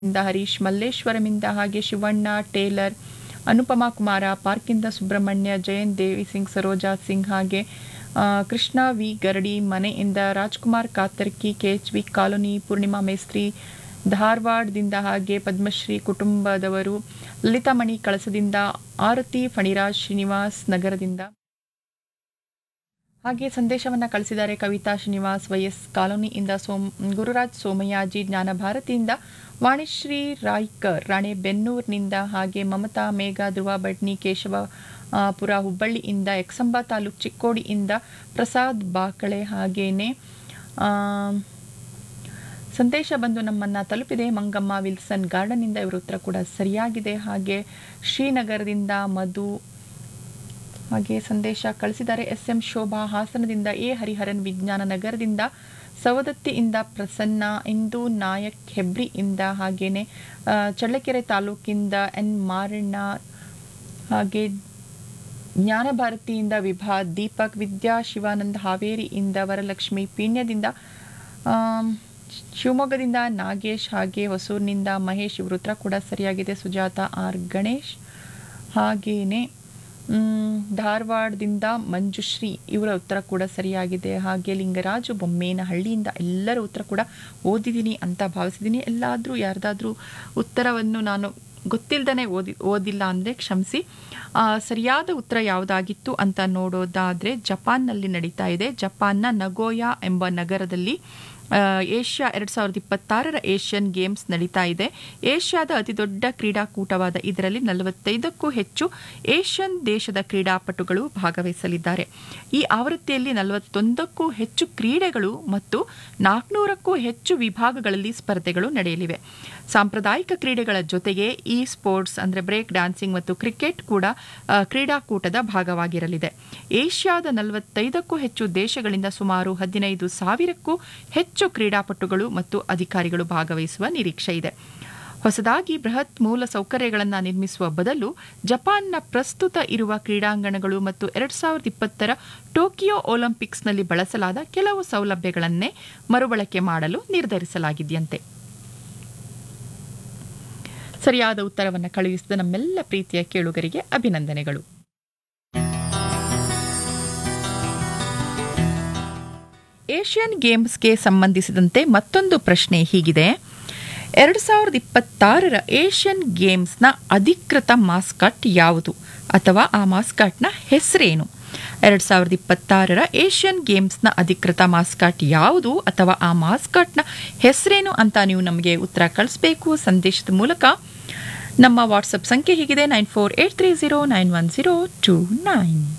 ಇಂದ ಹರೀಶ್ ಮಲ್ಲೇಶ್ವರಮಿಂದ ಹಾಗೆ ಶಿವಣ್ಣ ಟೇಲರ್ ಅನುಪಮಾ ಕುಮಾರ ಪಾರ್ಕಿಂದ ಸುಬ್ರಹ್ಮಣ್ಯ ಜಯಂತ್ ದೇವಿ ಸಿಂಗ್ ಸರೋಜಾ ಸಿಂಗ್ ಹಾಗೆ ಆ, ಕೃಷ್ಣ ವಿ ಗರಡಿ ಮನೆಯಿಂದ ರಾಜ್ಕುಮಾರ್ ಕಾತರ್ಕಿ ಕೆಎಚ್ವಿ ಕಾಲೋನಿ ಪೂರ್ಣಿಮಾ ಮೇಸ್ತ್ರಿ ಧಾರವಾಡದಿಂದ ಹಾಗೆ ಪದ್ಮಶ್ರೀ ಕುಟುಂಬದವರು ಲಲಿತಾಮಣಿ ಕಳಸದಿಂದ ಆರತಿ ಫಣಿರಾಜ್ ಶ್ರೀನಿವಾಸ್ ನಗರದಿಂದ ಹಾಗೆ ಸಂದೇಶವನ್ನ ಕಳಿಸಿದ್ದಾರೆ ಕವಿತಾ ಶ್ರೀನಿವಾಸ್ ವೈಎಸ್ ಕಾಲೋನಿಯಿಂದ ಸೋಮ್ ಗುರುರಾಜ್ ಸೋಮಯಾಜಿ ಜ್ಞಾನಭಾರತಿಯಿಂದ ವಾಣಿಶ್ರೀ ರಾಯ್ಕರ್ ರಾಣೆಬೆನ್ನೂರಿನಿಂದ ಹಾಗೆ ಮಮತಾ ಮೇಘ ಧ್ರುವ ಬಡ್ನಿ ಕೇಶವ ಆ, ಪುರ ಹುಬ್ಬಳ್ಳಿಯಿಂದ ಎಕ್ಸಂಬ ತಾಲೂಕ್ ಚಿಕ್ಕೋಡಿಯಿಂದ ಪ್ರಸಾದ್ ಬಾಕಳೆ ಹಾಗೇನೆ ಆ, ಸಂದೇಶ ಬಂದು ನಮ್ಮನ್ನ ತಲುಪಿದೆ ಮಂಗಮ್ಮ ವಿಲ್ಸನ್ ಗಾರ್ಡನ್ನಿಂದ ಇವರ ಉತ್ತರ ಕೂಡ ಸರಿಯಾಗಿದೆ ಹಾಗೆ ಶ್ರೀನಗರದಿಂದ ಮಧು ಹಾಗೆ ಸಂದೇಶ ಕಳಿಸಿದ್ದಾರೆ ಎಸ್ ಎಂ ಶೋಭಾ ಹಾಸನದಿಂದ ಎ ಹರಿಹರನ್ ವಿಜ್ಞಾನ ನಗರದಿಂದ ಸವದತ್ತಿಯಿಂದ ಪ್ರಸನ್ನ ಇಂದು ನಾಯಕ್ ಹೆಬ್ರಿಯಿಂದ ಹಾಗೇನೆ ಆ, ಚಳ್ಳಕೆರೆ ತಾಲೂಕಿಂದ ಎನ್ ಮಾರಣ್ಣ ಹಾಗೆ ಜ್ಞಾನಭಾರತಿಯಿಂದ ವಿಭಾ ದೀಪಕ್ ವಿದ್ಯಾ ಶಿವಾನಂದ್ ಹಾವೇರಿಯಿಂದ ವರಲಕ್ಷ್ಮಿ ಪೀಣ್ಯದಿಂದ ಆಮ್, ಶಿವಮೊಗ್ಗದಿಂದ ನಾಗೇಶ್ ಹಾಗೆ ಹೊಸೂರಿನಿಂದ ಮಹೇಶ್ ಇವ್ರ ಉತ್ತರ ಕೂಡ ಸರಿಯಾಗಿದೆ ಸುಜಾತ ಆರ್ ಗಣೇಶ್ ಹಾಗೇನೆ ಮ್, ಧಾರವಾಡದಿಂದ ಮಂಜುಶ್ರೀ ಇವರ ಉತ್ತರ ಕೂಡ ಸರಿಯಾಗಿದೆ ಹಾಗೆ ಲಿಂಗರಾಜು ಬೊಮ್ಮೇನಹಳ್ಳಿಯಿಂದ ಎಲ್ಲರ ಉತ್ತರ ಕೂಡ ಓದಿದ್ದೀನಿ ಅಂತ ಭಾವಿಸಿದ್ದೀನಿ ಎಲ್ಲಾದರೂ ಯಾರ್ದಾದ್ರೂ ಉತ್ತರವನ್ನು ನಾನು ಗೊತ್ತಿಲ್ಲದೇ ಓದಿ ಓದಿಲ್ಲ ಅಂದರೆ ಕ್ಷಮಿಸಿ ಆ, ಸರಿಯಾದ ಉತ್ತರ ಯಾವುದಾಗಿತ್ತು ಅಂತ ನೋಡೋದಾದರೆ ಜಪಾನ್ನಲ್ಲಿ ನಡೀತಾ ಇದೆ ಜಪಾನ್ನ ನಗೋಯಾ ಎಂಬ ನಗರದಲ್ಲಿ ಆ, ಏಷ್ಯಾ ಎರಡು ಸಾವಿರದ ಇಪ್ಪತ್ತಾರರ ಏಷ್ಯನ್ ಗೇಮ್ಸ್ ನಡೀತಾ ಇದೆ ಏಷ್ಯಾದ ಅತಿದೊಡ್ಡ ಕ್ರೀಡಾಕೂಟವಾದ ಇದರಲ್ಲಿ ನಲವತ್ತೈದಕ್ಕೂ ಹೆಚ್ಚು ಏಷ್ಯನ್ ದೇಶದ ಕ್ರೀಡಾಪಟುಗಳು ಭಾಗವಹಿಸಲಿದ್ದಾರೆ ಈ ಆವೃತ್ತಿಯಲ್ಲಿ ನಲವತ್ತೊಂದಕ್ಕೂ ಹೆಚ್ಚು ಕ್ರೀಡೆಗಳು ಮತ್ತು ನಾಲ್ಕುನೂರಕ್ಕೂ ಹೆಚ್ಚು ವಿಭಾಗಗಳಲ್ಲಿ ಸ್ಪರ್ಧೆಗಳು ನಡೆಯಲಿವೆ ಸಾಂಪ್ರದಾಯಿಕ ಕ್ರೀಡೆಗಳ ಜೊತೆಗೆ ಇ ಸ್ಪೋರ್ಟ್ಸ್ ಅಂದರೆ ಬ್ರೇಕ್ ಡ್ಯಾನ್ಸಿಂಗ್ ಮತ್ತು ಕ್ರಿಕೆಟ್ ಕೂಡ ಆ, ಕ್ರೀಡಾಕೂಟದ ಭಾಗವಾಗಿರಲಿದೆ ಏಷ್ಯಾದ ನಲವತ್ತೈದಕ್ಕೂ ಹೆಚ್ಚು ದೇಶಗಳಿಂದ ಸುಮಾರು ಹದಿನೈದು ಸಾವಿರಕ್ಕೂ ಹೆಚ್ಚು ಕ್ರೀಡಾಪಟುಗಳು ಮತ್ತು ಅಧಿಕಾರಿಗಳು ಭಾಗವಹಿಸುವ ನಿರೀಕ್ಷೆ ಇದೆ ಹೊಸದಾಗಿ ಬೃಹತ್ ಮೂಲ ಸೌಕರ್ಯಗಳನ್ನು ನಿರ್ಮಿಸುವ ಬದಲು ಜಪಾನ್ನ ಪ್ರಸ್ತುತ ಇರುವ ಕ್ರೀಡಾಂಗಣಗಳು ಮತ್ತು ಎರಡ್ ಸಾವಿರದ ಇಪ್ಪತ್ತರ ಟೋಕಿಯೋ ಒಲಿಂಪಿಕ್ಸ್ನಲ್ಲಿ ಬಳಸಲಾದ ಕೆಲವು ಸೌಲಭ್ಯಗಳನ್ನೇ ಮರುಬಳಕೆ ಮಾಡಲು ನಿರ್ಧರಿಸಲಾಗಿದೆಯಂತೆ ಸರಿಯಾದ ಉತ್ತರವನ್ನು ಕಳುಹಿಸಿದ ನಮ್ಮೆಲ್ಲ ಪ್ರೀತಿಯ ಕೇಳುಗರಿಗೆ ಅಭಿನಂದನೆಗಳು ಏಷ್ಯನ್ ಗೇಮ್ಸ್ಗೆ ಸಂಬಂಧಿಸಿದಂತೆ ಮತ್ತೊಂದು ಪ್ರಶ್ನೆ ಹೀಗಿದೆ ಎರಡು ಸಾವಿರದ ಇಪ್ಪತ್ತಾರರ ಏಷ್ಯನ್ ಗೇಮ್ಸ್ನ ಅಧಿಕೃತ ಮಾಸ್ಕಟ್ ಯಾವುದು ಅಥವಾ ಆ ಮಾಸ್ಕಾಟ್ನ ಹೆಸರೇನು ಎರಡು ಸಾವಿರದ ಇಪ್ಪತ್ತಾರರ ಏಷ್ಯನ್ ಗೇಮ್ಸ್ನ ಅಧಿಕೃತ ಮಾಸ್ಕಾಟ್ ಯಾವುದು ಅಥವಾ ಆ ಮಾಸ್ಕಾಟ್ನ ಹೆಸರೇನು ಅಂತ ನೀವು ನಮಗೆ ಉತ್ತರ ಕಳಿಸ್ಬೇಕು ಸಂದೇಶದ ಮೂಲಕ ನಮ್ಮ ವಾಟ್ಸಪ್ ಸಂಖ್ಯೆ ಹೀಗಿದೆ nine four eight three zero nine one zero two nine